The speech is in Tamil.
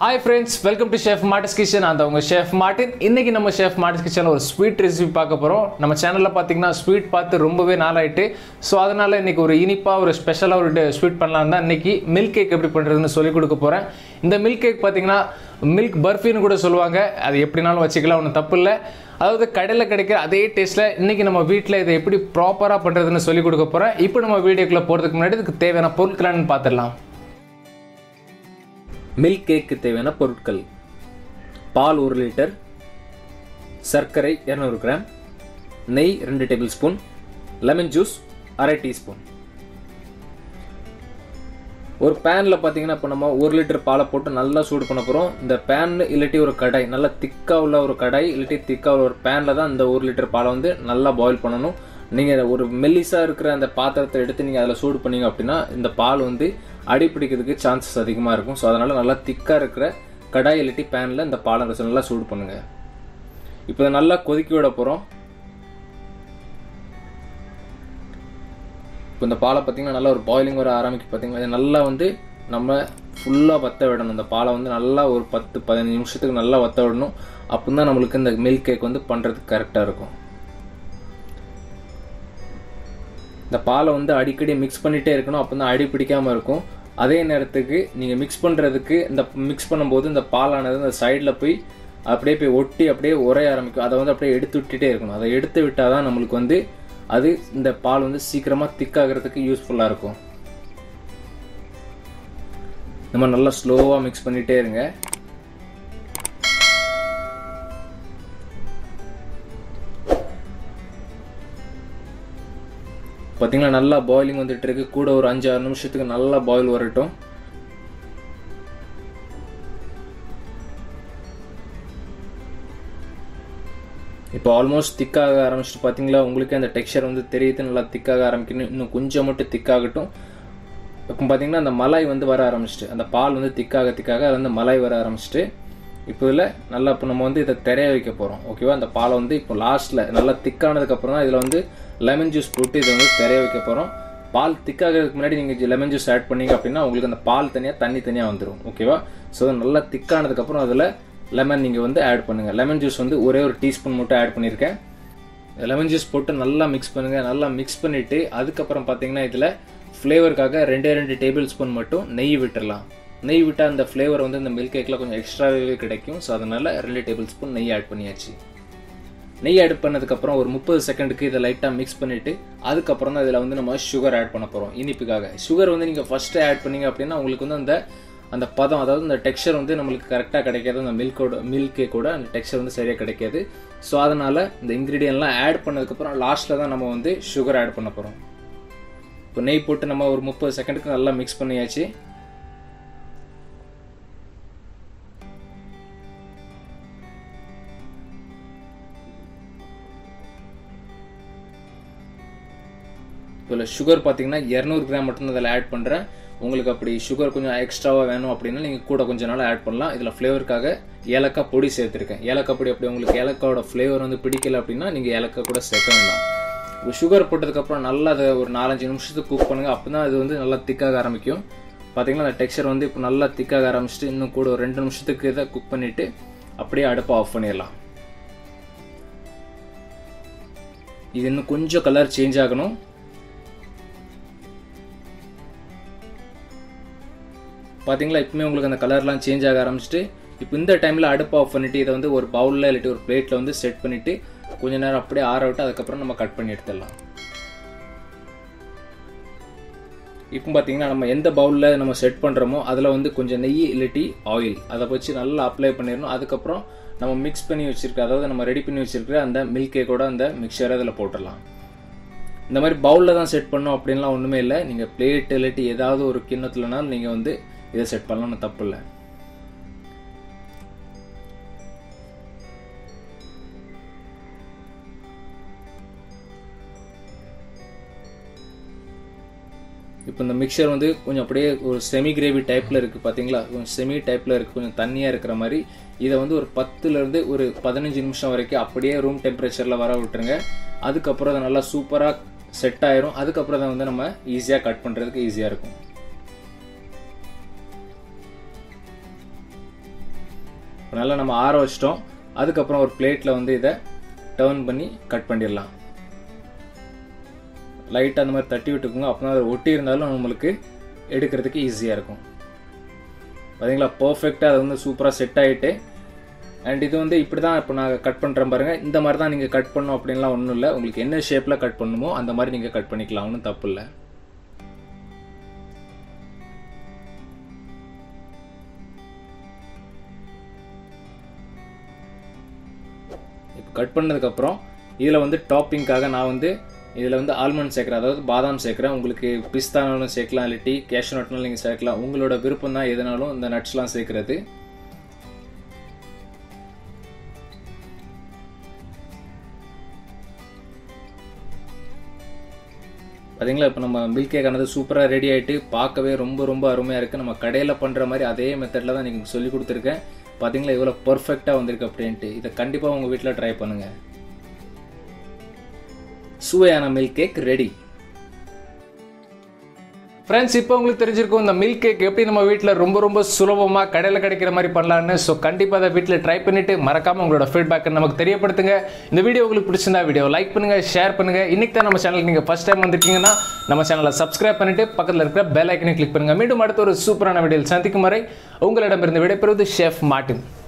hi friends welcome to chef Marty's kitchen அந்த உங்கள் ஷெஃப் மார்டின் இன்னைக்கு நம்ம ஷெஃப் மார்டிஸ் கிச்சனில் ஒரு ஸ்வீட் ரெசிபி பார்க்க போகிறோம் நம்ம சேனலில் பார்த்தீங்கன்னா ஸ்வீட் பார்த்து ரொம்பவே நாளாயிட்டு ஸோ அதனால் இன்னைக்கு ஒரு இனிப்பாக ஒரு ஸ்பெஷலாக ஒரு ஸ்வீட் பண்ணலாம் தான் இன்னைக்கு மில்க் கேக் எப்படி பண்ணுறதுன்னு சொல்லிக் கொடுக்க போகிறேன் இந்த மில்க் கேக் பார்த்தீங்கன்னா மில்க் பர்ஃபின்னு கூட சொல்லுவாங்க அது எப்படினாலும் வச்சுக்கலாம் ஒன்றும் தப்பு இல்லை அதாவது கடையில் கிடைக்கிற அதே டேஸ்ட்டில் இன்றைக்கி நம்ம வீட்டில் இதை எப்படி ப்ராப்பராக பண்ணுறதுன்னு சொல்லிக் கொடுக்க போகிறேன் இப்போ நம்ம வீடியோக்குள்ளே போகிறதுக்கு முன்னாடி இதுக்கு தேவையான பொருட்களான்னு பார்த்துடலாம் மில்க் கேக்கு தேவையான பொருட்கள் பால் ஒரு லிட்டர் சர்க்கரை இரநூறு கிராம் நெய் ரெண்டு டேபிள் ஸ்பூன் லெமன் ஜூஸ் அரை டீஸ்பூன் ஒரு பேனில் பார்த்தீங்கன்னா இப்போ நம்ம ஒரு லிட்டர் பாலை போட்டு நல்லா சூடு பண்ண போகிறோம் இந்த பேன் இல்லாட்டி ஒரு கடாய் நல்லா திக்காக உள்ள ஒரு கடாய் இல்லாட்டி திக்காக உள்ள ஒரு பேனில் தான் இந்த ஒரு லிட்டர் பாலை வந்து நல்லா பாயில் பண்ணணும் நீங்கள் ஒரு மெல்லிஸாக இருக்கிற அந்த பாத்திரத்தை எடுத்து நீங்கள் அதில் சூடு பண்ணீங்க அப்படின்னா இந்த பால் வந்து அடி பிடிக்கிறதுக்கு சான்சஸ் அதிகமாக இருக்கும் ஸோ அதனால் நல்லா திக்காக இருக்கிற கடாய் இல்லாட்டி பேனில் இந்த பாலை நல்லா சூடு பண்ணுங்கள் இப்போ இதை நல்லா கொதிக்க விட போகிறோம் இப்போ இந்த பாலை பார்த்தீங்கன்னா நல்லா ஒரு பாயிலிங் வர ஆரம்பிக்கு பார்த்தீங்கன்னா இது நல்லா வந்து நம்ம ஃபுல்லாக வத்த விடணும் இந்த பாலை வந்து நல்லா ஒரு பத்து பதினஞ்சு நிமிஷத்துக்கு நல்லா வத்த விடணும் அப்போ தான் நம்மளுக்கு இந்த மில்க் கேக் வந்து பண்ணுறதுக்கு கரெக்டாக இருக்கும் இந்த பாலை வந்து அடிக்கடி மிக்ஸ் பண்ணிகிட்டே இருக்கணும் அப்போ தான் அடி பிடிக்காமல் இருக்கும் அதே நேரத்துக்கு நீங்கள் மிக்ஸ் பண்ணுறதுக்கு இந்த மிக்ஸ் பண்ணும்போது இந்த பாலானது இந்த சைடில் போய் அப்படியே போய் ஒட்டி அப்படியே உரைய ஆரம்பிக்கும் அதை வந்து அப்படியே எடுத்து விட்டுட்டே இருக்கணும் அதை எடுத்து விட்டால் தான் நம்மளுக்கு வந்து அது இந்த பால் வந்து சீக்கிரமாக திக்காகிறதுக்கு யூஸ்ஃபுல்லாக இருக்கும் நம்ம நல்லா ஸ்லோவாக மிக்ஸ் பண்ணிகிட்டே இருங்க பார்த்தீங்களா நல்லா பாயிலிங் வந்துட்டு இருக்கு கூட ஒரு அஞ்சு ஆறு நிமிஷத்துக்கு நல்லா பாயில் வரட்டும் இப்போ ஆல்மோஸ்ட் திக்காக ஆரம்பிச்சிட்டு பார்த்தீங்களா உங்களுக்கு அந்த டெக்ஸ்சர் வந்து தெரியுது நல்லா திக்காக ஆரம்பிக்கணும் இன்னும் கொஞ்சம் மட்டும் திக்காகட்டும் இப்போ பார்த்தீங்கன்னா அந்த மலாய் வந்து வர ஆரம்பிச்சிட்டு அந்த பால் வந்து திக்காக திக்காக அது வந்து மலாய் வர ஆரம்பிச்சிட்டு இப்போ இதில் நல்லா இப்போ நம்ம வந்து இதை திரைய வைக்க போகிறோம் ஓகேவா அந்த பாலை வந்து இப்போ லாஸ்ட்டில் நல்லா திக்கானதுக்கப்புறம் தான் இதில் வந்து லெமன் ஜூஸ் போட்டு இதை வந்து திரைய வைக்க போகிறோம் பால் திக்காகிறதுக்கு முன்னாடி நீங்கள் லெமன் ஜூஸ் ஆட் பண்ணீங்க அப்படின்னா உங்களுக்கு அந்த பால் தனியாக தண்ணி தனியாக வந்துடும் ஓகேவா ஸோ நல்லா திக்கானதுக்கப்புறம் அதில் லெமன் நீங்கள் வந்து ஆட் பண்ணுங்கள் லெமன் ஜூஸ் வந்து ஒரே ஒரு டீஸ்பூன் மட்டும் ஆட் பண்ணியிருக்கேன் லெமன் ஜூஸ் போட்டு நல்லா மிக்ஸ் பண்ணுங்கள் நல்லா மிக்ஸ் பண்ணிவிட்டு அதுக்கப்புறம் பார்த்தீங்கன்னா இதில் ஃப்ளேவருக்காக ரெண்டே ரெண்டு டேபிள் ஸ்பூன் மட்டும் நெய் விட்டுடலாம் நெய் விட்டால் அந்த ஃப்ளேவர் வந்து இந்த மில்க் கேக்கில் கொஞ்சம் எக்ஸ்ட்ராவே கிடைக்கும் ஸோ அதனால் ரெண்டு டேபிள் ஸ்பூன் நெய் ஆட் பண்ணியாச்சு நெய் ஆட் பண்ணதுக்கப்புறம் ஒரு முப்பது செகண்டுக்கு இதை லைட்டாக மிக்ஸ் பண்ணிவிட்டு அதுக்கப்புறம் தான் இதில் வந்து நம்ம சுகர் ஆட் பண்ண போகிறோம் இனிப்புக்காக சுகர் வந்து நீங்கள் ஃபஸ்ட்டு ஆட் பண்ணீங்க அப்படின்னா உங்களுக்கு வந்து அந்த அந்த பதம் அதாவது இந்த டெக்ஸ்சர் வந்து நம்மளுக்கு கரெக்டாக கிடைக்காது அந்த மில்கோட மில்க் கேக்கோட அந்த டெக்ஸ்சர் வந்து சரியாக கிடைக்காது ஸோ அதனால் இந்த இன்க்ரீடியன்ட்லாம் ஆட் பண்ணதுக்கப்புறம் லாஸ்ட்டில் தான் நம்ம வந்து சுகர் ஆட் பண்ண போகிறோம் இப்போ நெய் போட்டு நம்ம ஒரு முப்பது செகண்டுக்கு நல்லா மிக்ஸ் பண்ணியாச்சு இதில் சுகர் பார்த்தீங்கன்னா இரநூறு கிராம் மட்டும் அதில் ஆட் பண்ணுறேன் உங்களுக்கு அப்படி சுகர் கொஞ்சம் எக்ஸ்ட்ராவாக வேணும் அப்படின்னா நீங்கள் கூட கொஞ்சம் நாள் ஆட் பண்ணலாம் இதில் ஃப்ளேவருக்காக ஏலக்காய் பொடி சேர்த்துருக்கேன் ஏலக்காய் பொடி அப்படி உங்களுக்கு ஏலக்காயோட ஃப்ளேவர் வந்து பிடிக்கல அப்படின்னா நீங்கள் ஏலக்காய் கூட சேர்க்க வேண்டாம் இப்போ சுகர் போட்டதுக்கப்புறம் நல்லா அதை ஒரு நாலஞ்சு நிமிஷத்துக்கு குக் பண்ணுங்கள் அப்போ தான் அது வந்து நல்லா திக்காக ஆரம்பிக்கும் பார்த்தீங்கன்னா அந்த டெக்ஸ்சர் வந்து இப்போ நல்லா திக்காக ஆரம்பிச்சிட்டு இன்னும் கூட ஒரு ரெண்டு நிமிஷத்துக்கு இதை குக் பண்ணிவிட்டு அப்படியே அடுப்பை ஆஃப் பண்ணிடலாம் இது இன்னும் கொஞ்சம் கலர் சேஞ்ச் ஆகணும் பார்த்தீங்களா இப்பவுமே உங்களுக்கு அந்த கலர்லாம் சேஞ்ச் ஆக ஆரம்பிச்சிட்டு இப்போ இந்த டைமில் அடுப்பு ஆஃப் பண்ணிவிட்டு இதை வந்து ஒரு பவுலில் இல்லாட்டி ஒரு பிளேட்டில் வந்து செட் பண்ணிவிட்டு கொஞ்ச நேரம் அப்படியே ஆற விட்டு அதுக்கப்புறம் நம்ம கட் பண்ணி எடுத்துடலாம் இப்போ பார்த்தீங்கன்னா நம்ம எந்த பவுலில் நம்ம செட் பண்ணுறோமோ அதில் வந்து கொஞ்சம் நெய் இல்லாட்டி ஆயில் அதை வச்சு நல்லா அப்ளை பண்ணிடணும் அதுக்கப்புறம் நம்ம மிக்ஸ் பண்ணி வச்சுருக்க அதாவது நம்ம ரெடி பண்ணி வச்சுருக்கிற அந்த மில்க் கேக்கோட அந்த மிக்சரை அதில் போட்டுடலாம் இந்த மாதிரி பவுலில் தான் செட் பண்ணோம் அப்படின்லாம் ஒன்றுமே இல்லை நீங்கள் பிளேட் இல்லாட்டி ஏதாவது ஒரு கிண்ணத்துலனாலும் நீங்கள் வந்து இதை செட் பண்ணலாம் தப்பு இல்லை இப்போ இந்த மிக்சர் வந்து கொஞ்சம் அப்படியே ஒரு செமி கிரேவி டைப்பில் இருக்குது பார்த்தீங்களா கொஞ்சம் செமி டைப்பில் இருக்குது கொஞ்சம் தண்ணியாக இருக்கிற மாதிரி இதை வந்து ஒரு பத்துலேருந்து ஒரு பதினஞ்சு நிமிஷம் வரைக்கும் அப்படியே ரூம் டெம்பரேச்சரில் வர விட்டுருங்க அதுக்கப்புறம் அதை நல்லா சூப்பராக செட் ஆயிரும் அதுக்கப்புறம் அதை வந்து நம்ம ஈஸியாக கட் பண்ணுறதுக்கு ஈஸியாக இருக்கும் இப்போ நல்லா நம்ம ஆற வச்சிட்டோம் அதுக்கப்புறம் ஒரு பிளேட்டில் வந்து இதை டர்ன் பண்ணி கட் பண்ணிடலாம் லைட்டாக அந்த மாதிரி தட்டி விட்டுக்கோங்க அப்போ அதை ஒட்டி இருந்தாலும் நம்மளுக்கு எடுக்கிறதுக்கு ஈஸியாக இருக்கும் பார்த்தீங்களா பர்ஃபெக்டாக அது வந்து சூப்பராக செட் ஆகிட்டு அண்ட் இது வந்து இப்படி தான் இப்போ நான் கட் பண்ணுறேன் பாருங்கள் இந்த மாதிரி தான் நீங்கள் கட் பண்ணணும் அப்படின்லாம் ஒன்றும் இல்லை உங்களுக்கு என்ன ஷேப்பில் கட் பண்ணணுமோ அந்த மாதிரி நீங்கள் கட் பண்ணிக்கலாம் ஒன்றும் தப்பு இல்லை இப்போ கட் பண்ணதுக்கப்புறம் இதில் வந்து டாப்பிங்காக நான் வந்து இதில் வந்து ஆல்மண்ட் சேர்க்குறேன் அதாவது பாதாம் சேர்க்குறேன் உங்களுக்கு பிஸ்தானாலும் சேர்க்கலாம் இல்லாட்டி கேஷ்யூ நட்னாலும் நீங்கள் சேர்க்கலாம் உங்களோட விருப்பம் தான் எதுனாலும் இந்த நட்ஸ்லாம் சேர்க்குறது பார்த்தீங்களா இப்போ நம்ம மில்க் கேக் ஆனது சூப்பராக ரெடி ஆகிட்டு பார்க்கவே ரொம்ப ரொம்ப அருமையாக இருக்குது நம்ம கடையில் பண்ணுற மாதிரி அதே மெத்தடில் தான் நீங்கள் சொல்லி கொடுத்துருக்கேன் பார்த்தீங்களா இவ்வளோ பர்ஃபெக்டாக வந்திருக்கு அப்படின்ட்டு இதை கண்டிப்பாக உங்கள் வீட்டில் ட்ரை பண்ணுங்கள் சுவையான மில்க் கேக் ரெடி ஃப்ரெண்ட்ஸ் இப்போ உங்களுக்கு தெரிஞ்சிருக்கும் இந்த மில்க் கேக் எப்படி நம்ம வீட்டில் ரொம்ப ரொம்ப சுலபமாக கடையில் கிடைக்கிற மாதிரி பண்ணலான்னு ஸோ கண்டிப்பாக அதை வீட்டில் ட்ரை பண்ணிவிட்டு மறக்காமல் உங்களோட ஃபீட்பேக்கை நமக்கு தெரியப்படுத்துங்க இந்த வீடியோ உங்களுக்கு பிடிச்சிருந்தா வீடியோ லைக் பண்ணுங்கள் ஷேர் பண்ணுங்கள் இன்றைக்கி தான் நம்ம சேனலுக்கு நீங்கள் ஃபஸ்ட் டைம் வந்திருக்கீங்கன்னா நம்ம சேனலை சப்ஸ்கிரைப் பண்ணிவிட்டு பக்கத்தில் இருக்கிற பெல் ஐக்கனை கிளிக் பண்ணுங்கள் மீண்டும் அடுத்த ஒரு சூப்பரான வீடியோவில் சந்திக்கும் வரை உங்களிடமிருந்து விடைபெறுவது ஷெஃப் மார்ட்டின்